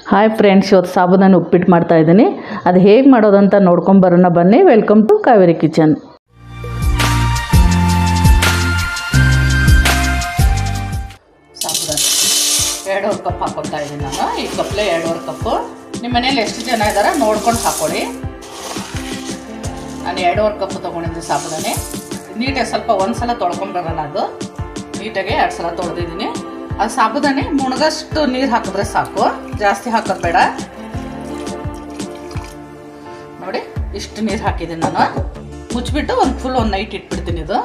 hi friends ಇವತ್ತು ಸಾಬೂದಾನಿ ಉಪ್ಪಿಟ್ಟು ಮಾಡ್ತಾ ಇದ್ದೀನಿ ಅದು ಹೇಗೆ ಮಾಡೋದಂತ ನೋಡ್ಕೊಂಬರೋಣ ಬನ್ನಿ ವೆಲ್ಕಮ್ ಟು ಕಾವೇರಿ ಕಿಚನ್ ಸಾಬೂದಾನಿ ಎರಡೂವರೆ ಕಪ್ ಹಾಕೊತಾ ಇದ್ದೀನಿ ನಾನು ಈ ಕಪ್ಲೆ ಎರಡೂವರೆ ಕಪ್ಪು ನಿಮ್ಮ ಮನೇಲಿ ಎಷ್ಟು ಜನ ಇದ್ದಾರೆ ನೋಡ್ಕೊಂಡು ಹಾಕೊಳ್ಳಿ ನಾನು ಎರಡೂವರೆ ಕಪ್ ತೊಗೊಂಡಿದ್ದೀನಿ ಸಾಬೂದಾನಿ ನೀಟಾಗಿ ಸ್ವಲ್ಪ ಒಂದು ಸಲ ತೊಳ್ಕೊಂಬರೋಣ ಅದು ನೀಟಾಗಿ ಎರಡು ಸಲ ತೊಳೆದಿದ್ದೀನಿ ಆ ಸಾಬೂದಾನಿ ಮುಣಗಷ್ಟು ನೀರು ಹಾಕಿದ್ರೆ ಸಾಕು ಜಾಸ್ತಿ ಹಾಕೋದು ಬೇಡ ನೋಡಿ ಇಷ್ಟು ನೀರು ಹಾಕಿದ್ದೀನಿ ನಾನು ಮುಚ್ಚಿಬಿಟ್ಟು ಒಂದು ಫುಲ್ ಒಂದು ನೈಟ್ ಇಟ್ಬಿಡ್ತೀನಿ ಇದು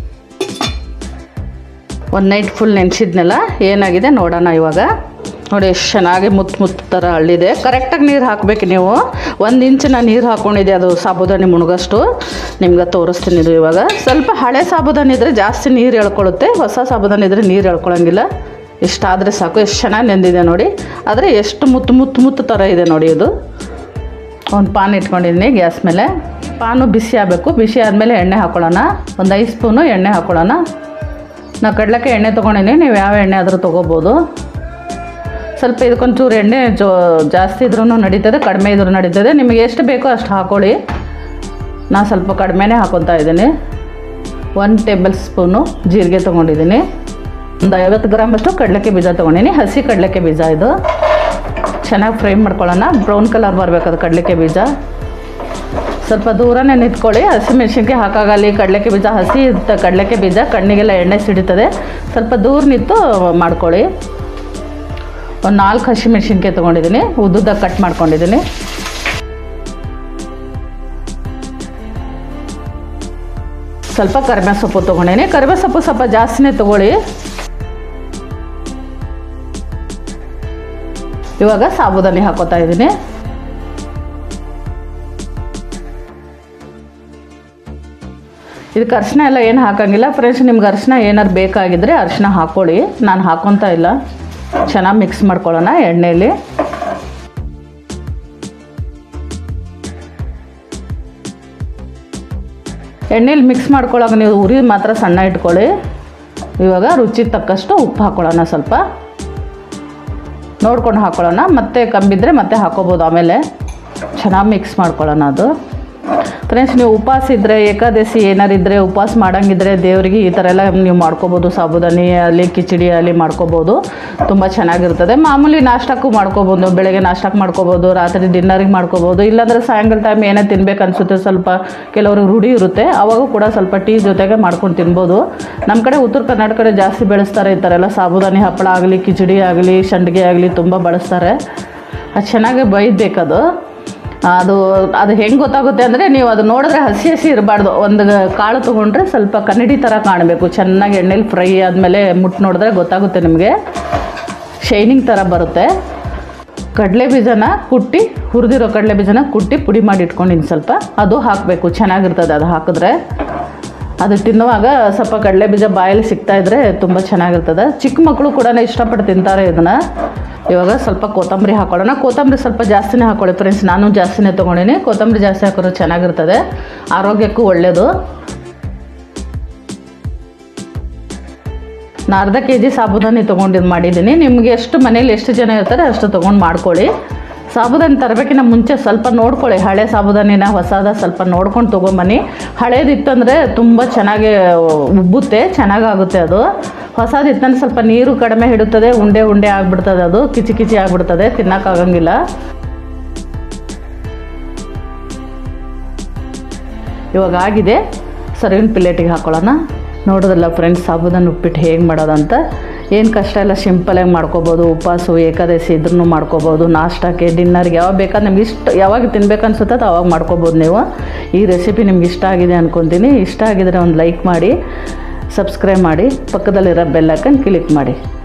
ಒಂದು ನೈಟ್ ಫುಲ್ ನೆನೆಸಿದ್ನೆಲ್ಲ ಏನಾಗಿದೆ ನೋಡೋಣ ಇವಾಗ ನೋಡಿ ಎಷ್ಟು ಚೆನ್ನಾಗಿ ಮುತ್ತು ಮುತ್ತು ಥರ ಹಳ್ಳಿದೆ ಕರೆಕ್ಟಾಗಿ ನೀರು ಹಾಕಬೇಕು ನೀವು ಒಂದು ಇಂಚಿನ ನೀರು ಹಾಕ್ಕೊಂಡಿದೆ ಅದು ಸಾಬೂದಾನಿ ಮುಳುಗಷ್ಟು ನಿಮ್ಗೆ ತೋರಿಸ್ತೀನಿ ಇದು ಇವಾಗ ಸ್ವಲ್ಪ ಹಳೆ ಸಾಬೂದಾನಿ ಇದ್ದರೆ ಜಾಸ್ತಿ ನೀರು ಎಳ್ಕೊಳ್ಳುತ್ತೆ ಹೊಸ ಸಾಬೂದಾನಿ ಇದ್ದರೆ ನೀರು ಎಳ್ಕೊಳಂಗಿಲ್ಲ ಇಷ್ಟಾದರೆ ಸಾಕು ಎಷ್ಟು ಚೆನ್ನಾಗಿ ನೆಂದಿದೆ ನೋಡಿ ಆದರೆ ಎಷ್ಟು ಮುತ್ತು ಮುತ್ತು ಮುತ್ತು ಥರ ಇದೆ ನೋಡಿ ಇದು ಒಂದು ಪಾನ್ ಇಟ್ಕೊಂಡಿದ್ದೀನಿ ಗ್ಯಾಸ್ ಮೇಲೆ ಪಾನು ಬಿಸಿ ಆಗಬೇಕು ಬಿಸಿ ಆದಮೇಲೆ ಎಣ್ಣೆ ಹಾಕೊಳ್ಳೋಣ ಒಂದು ಐದು ಸ್ಪೂನು ಎಣ್ಣೆ ಹಾಕೊಳ್ಳೋಣ ನಾವು ಕಡಲೆಕಾಯಿ ಎಣ್ಣೆ ತೊಗೊಂಡಿನಿ ನೀವು ಯಾವ ಎಣ್ಣೆ ಆದರೂ ತೊಗೋಬೋದು ಸ್ವಲ್ಪ ಇದಕ್ಕೊಂಚೂರು ಎಣ್ಣೆ ಜೋ ಜಾಸ್ತಿ ಇದ್ರೂ ನಡೀತದೆ ಕಡಿಮೆ ಇದ್ರೂ ನಡೀತದೆ ನಿಮಗೆ ಎಷ್ಟು ಬೇಕೋ ಅಷ್ಟು ಹಾಕೊಳ್ಳಿ ನಾನು ಸ್ವಲ್ಪ ಕಡಿಮೆನೇ ಹಾಕೊತಾ ಇದ್ದೀನಿ ಒನ್ ಟೇಬಲ್ ಸ್ಪೂನು ಜೀರಿಗೆ ತೊಗೊಂಡಿದ್ದೀನಿ ಒಂದು ಐವತ್ತು ಗ್ರಾಮಷ್ಟು ಕಡಲೆಕಾಯಿ ಬೀಜ ತೊಗೊಂಡಿನಿ ಹಸಿ ಕಡಲೆಕಾಯಿ ಬೀಜ ಇದು ಚೆನ್ನಾಗಿ ಫ್ರೈ ಮಾಡ್ಕೊಳ್ಳೋಣ ಬ್ರೌನ್ ಕಲರ್ ಬರಬೇಕು ಅದು ಕಡಲೆಕಾಯಿ ಬೀಜ ಸ್ವಲ್ಪ ದೂರನೇ ನಿಂತ್ಕೊಳ್ಳಿ ಹಸಿಮೆಣ್ಸಿನ್ಕಾಯಿ ಹಾಕಾಗಲಿ ಕಡಲೆಕಾಯಿ ಬೀಜ ಹಸಿ ಇದ್ದ ಕಡಲೆಕಾಯಿ ಬೀಜ ಕಣ್ಣಿಗೆಲ್ಲ ಎಣ್ಣೆ ಸಿಡಿತದೆ ಸ್ವಲ್ಪ ದೂರ ನಿಂತು ಮಾಡ್ಕೊಳ್ಳಿ ಒಂದು ನಾಲ್ಕು ಹಸಿಮೆಣ್ಸಿನ್ಕಾಯಿ ತೊಗೊಂಡಿದ್ದೀನಿ ಉದ್ದುದ್ದಾಗ ಕಟ್ ಮಾಡ್ಕೊಂಡಿದ್ದೀನಿ ಸ್ವಲ್ಪ ಕರಿಬೇವು ಸೊಪ್ಪು ತೊಗೊಂಡೀನಿ ಕರಿಬೇವು ಸೊಪ್ಪು ಸ್ವಲ್ಪ ಜಾಸ್ತಿನೇ ತೊಗೊಳ್ಳಿ ಇವಾಗ ಸಾಬೂದಾನಿ ಹಾಕೋತಾ ಇದ್ದೀನಿ ಇದಕ್ಕೆ ಅರಿಶಿನ ಎಲ್ಲ ಏನು ಹಾಕಂಗಿಲ್ಲ ಫ್ರೆಂಡ್ಸ್ ನಿಮ್ಗೆ ಅರಿಶಿನ ಏನಾರು ಬೇಕಾಗಿದ್ದರೆ ಅರಿಶಿನ ಹಾಕ್ಕೊಳ್ಳಿ ನಾನು ಹಾಕೊತಾ ಇಲ್ಲ ಚೆನ್ನಾಗಿ ಮಿಕ್ಸ್ ಮಾಡ್ಕೊಳ್ಳೋಣ ಎಣ್ಣೆಯಲ್ಲಿ ಎಣ್ಣೆಲಿ ಮಿಕ್ಸ್ ಮಾಡ್ಕೊಳ್ಳೋಕೆ ನೀವು ಉರಿ ಮಾತ್ರ ಸಣ್ಣ ಇಟ್ಕೊಳ್ಳಿ ಇವಾಗ ರುಚಿಗೆ ತಕ್ಕಷ್ಟು ಉಪ್ಪು ಹಾಕ್ಕೊಳ್ಳೋಣ ಸ್ವಲ್ಪ ನೋಡ್ಕೊಂಡು ಹಾಕ್ಕೊಳ್ಳೋಣ ಮತ್ತೆ ಕಂಬಿದ್ರೆ ಮತ್ತೆ ಹಾಕೋಬೋದು ಆಮೇಲೆ ಚೆನ್ನಾಗಿ ಮಿಕ್ಸ್ ಮಾಡ್ಕೊಳ್ಳೋಣ ಅದು ಫ್ರೆಂಡ್ಸ್ ನೀವು ಉಪವಾಸ ಇದ್ದರೆ ಏಕಾದಶಿ ಏನಾರಿದ್ದರೆ ಉಪವಾಸ ಮಾಡಂಗಿದ್ರೆ ದೇವರಿಗೆ ಈ ಥರ ಎಲ್ಲ ನೀವು ಮಾಡ್ಕೋಬೋದು ಸಾಬುದಾನಿ ಅಲ್ಲಿ ಕಿಚಡಿ ಅಲ್ಲಿ ಮಾಡ್ಕೋಬೋದು ತುಂಬ ಚೆನ್ನಾಗಿರ್ತದೆ ಮಾಮೂಲಿ ನಾಷ್ಟಕ್ಕೂ ಮಾಡ್ಕೋಬೋದು ಬೆಳಗ್ಗೆ ನಾಷ್ಟಕ್ಕೆ ಮಾಡ್ಕೋಬೋದು ರಾತ್ರಿ ಡಿನ್ನರಿಗೆ ಮಾಡ್ಕೋಬೋದು ಇಲ್ಲಾಂದರೆ ಸಾಯಂಕಾಲ ಟೈಮ್ ಏನೇ ತಿನ್ಬೇಕು ಅನಿಸುತ್ತೆ ಸ್ವಲ್ಪ ಕೆಲವ್ರಿಗೆ ರೂಢಿ ಇರುತ್ತೆ ಅವಾಗೂ ಕೂಡ ಸ್ವಲ್ಪ ಟೀ ಜೊತೆಗೆ ಮಾಡ್ಕೊಂಡು ತಿನ್ಬೋದು ನಮ್ಮ ಕಡೆ ಉತ್ತರ ಕರ್ನಾಟಕ ಕಡೆ ಜಾಸ್ತಿ ಬೆಳೆಸ್ತಾರೆ ಈ ಥರ ಎಲ್ಲ ಸಾಬುದಾನಿ ಹಪ್ಪಳ ಆಗಲಿ ಕಿಚಡಿ ಆಗಲಿ ಸಂಡಿಗೆ ಆಗಲಿ ತುಂಬ ಬಳಸ್ತಾರೆ ಅದು ಚೆನ್ನಾಗಿ ಬೈಬೇಕದು ಅದು ಅದು ಹೆಂಗೆ ಗೊತ್ತಾಗುತ್ತೆ ಅಂದರೆ ನೀವು ಅದು ನೋಡಿದ್ರೆ ಹಸಿ ಹಸಿ ಇರಬಾರ್ದು ಒಂದು ಕಾಳು ತೊಗೊಂಡ್ರೆ ಸ್ವಲ್ಪ ಕನ್ನಡಿ ಥರ ಕಾಣಬೇಕು ಚೆನ್ನಾಗಿ ಎಣ್ಣೆಲಿ ಫ್ರೈ ಆದಮೇಲೆ ಮುಟ್ಟು ನೋಡಿದ್ರೆ ಗೊತ್ತಾಗುತ್ತೆ ನಿಮಗೆ ಶೈನಿಂಗ್ ಥರ ಬರುತ್ತೆ ಕಡಲೆ ಬೀಜನ ಕುಟ್ಟಿ ಹುರಿದಿರೋ ಕಡಲೆ ಬೀಜನ ಕುಟ್ಟಿ ಪುಡಿ ಮಾಡಿ ಇಟ್ಕೊಂಡಿನಿ ಸ್ವಲ್ಪ ಅದು ಹಾಕಬೇಕು ಚೆನ್ನಾಗಿರ್ತದೆ ಅದು ಹಾಕಿದ್ರೆ ಅದು ತಿನ್ನುವಾಗ ಸ್ವಲ್ಪ ಕಡಲೆ ಬೀಜ ಬಾಯಲ್ಲಿ ಸಿಗ್ತಾ ಇದ್ರೆ ತುಂಬ ಚೆನ್ನಾಗಿರ್ತದೆ ಚಿಕ್ಕ ಮಕ್ಕಳು ಕೂಡ ಇಷ್ಟಪಟ್ಟು ತಿಂತಾರೆ ಇದನ್ನು ಇವಾಗ ಸ್ವಲ್ಪ ಕೊತ್ತಂಬರಿ ಹಾಕೊಳ್ಳೋಣ ಕೊತ್ತಂಬರಿ ಸ್ವಲ್ಪ ಜಾಸ್ತಿನೇ ಹಾಕೊಳ್ಳಿ ಫ್ರೆಂಡ್ಸ್ ನಾನು ಜಾಸ್ತಿನೇ ತೊಗೊಂಡಿನಿ ಕೊತ್ತಂಬರಿ ಜಾಸ್ತಿ ಹಾಕಿದ್ರೆ ಚೆನ್ನಾಗಿರ್ತದೆ ಆರೋಗ್ಯಕ್ಕೂ ಒಳ್ಳೆಯದು ನಾನು ಅರ್ಧ ಕೆ ಜಿ ಸಾಬೂದಾನಿ ತೊಗೊಂಡಿದ್ದು ಮಾಡಿದ್ದೀನಿ ನಿಮಗೆ ಎಷ್ಟು ಮನೇಲಿ ಎಷ್ಟು ಜನ ಇರ್ತಾರೆ ಅಷ್ಟು ತೊಗೊಂಡು ಮಾಡ್ಕೊಳ್ಳಿ ಸಾಬೂದಾನಿ ತರಬೇಕಿನ ಮುಂಚೆ ಸ್ವಲ್ಪ ನೋಡ್ಕೊಳ್ಳಿ ಹಳೆ ಸಾಬೂದಾನಿನ ಹೊಸದ ಸ್ವಲ್ಪ ನೋಡ್ಕೊಂಡು ತೊಗೊಂಬನ್ನಿ ಹಳೇದಿತ್ತಂದರೆ ತುಂಬ ಚೆನ್ನಾಗಿ ಉಬ್ಬುತ್ತೆ ಚೆನ್ನಾಗಾಗುತ್ತೆ ಅದು ಹೊಸದಿತ್ತಂದ್ರೆ ಸ್ವಲ್ಪ ನೀರು ಕಡಿಮೆ ಹಿಡುತ್ತದೆ ಉಂಡೆ ಉಂಡೆ ಆಗಿಬಿಡ್ತದೆ ಅದು ಕಿಚಿ ಕಿಚಿ ಆಗಿಬಿಡ್ತದೆ ತಿನ್ನೋಕ್ಕಾಗಂಗಿಲ್ಲ ಇವಾಗ ಆಗಿದೆ ಸರ್ವಿನ ಪ್ಲೇಟಿಗೆ ಹಾಕೊಳ್ಳೋಣ ನೋಡೋದಲ್ಲ ಫ್ರೆಂಡ್ಸ್ ಸಾಬೂದಾನಿ ಉಪ್ಪಿಟ್ಟು ಹೇಗೆ ಮಾಡೋದಂತ ಏನು ಕಷ್ಟ ಇಲ್ಲ ಸಿಂಪಲಾಗಿ ಮಾಡ್ಕೋಬೋದು ಉಪವಾಸ ಏಕಾದಶಿ ಇದ್ರೂ ಮಾಡ್ಕೋಬೋದು ನಾಷ್ಟಕ್ಕೆ ಡಿನ್ನರ್ಗೆ ಯಾವಾಗ ಬೇಕಾದ್ರೆ ನಿಮ್ಗೆ ಇಷ್ಟ ಯಾವಾಗ ತಿನ್ಬೇಕು ಅನ್ಸುತ್ತೆ ಅದು ಅವಾಗ ಮಾಡ್ಕೋಬೋದು ನೀವು ಈ ರೆಸಿಪಿ ನಿಮ್ಗೆ ಇಷ್ಟ ಆಗಿದೆ ಅಂದ್ಕೊತೀನಿ ಇಷ್ಟ ಆಗಿದರೆ ಒಂದು ಲೈಕ್ ಮಾಡಿ ಸಬ್ಸ್ಕ್ರೈಬ್ ಮಾಡಿ ಪಕ್ಕದಲ್ಲಿರೋ ಬೆಲ್ ಹಾಕೊಂಡು ಕ್ಲಿಕ್ ಮಾಡಿ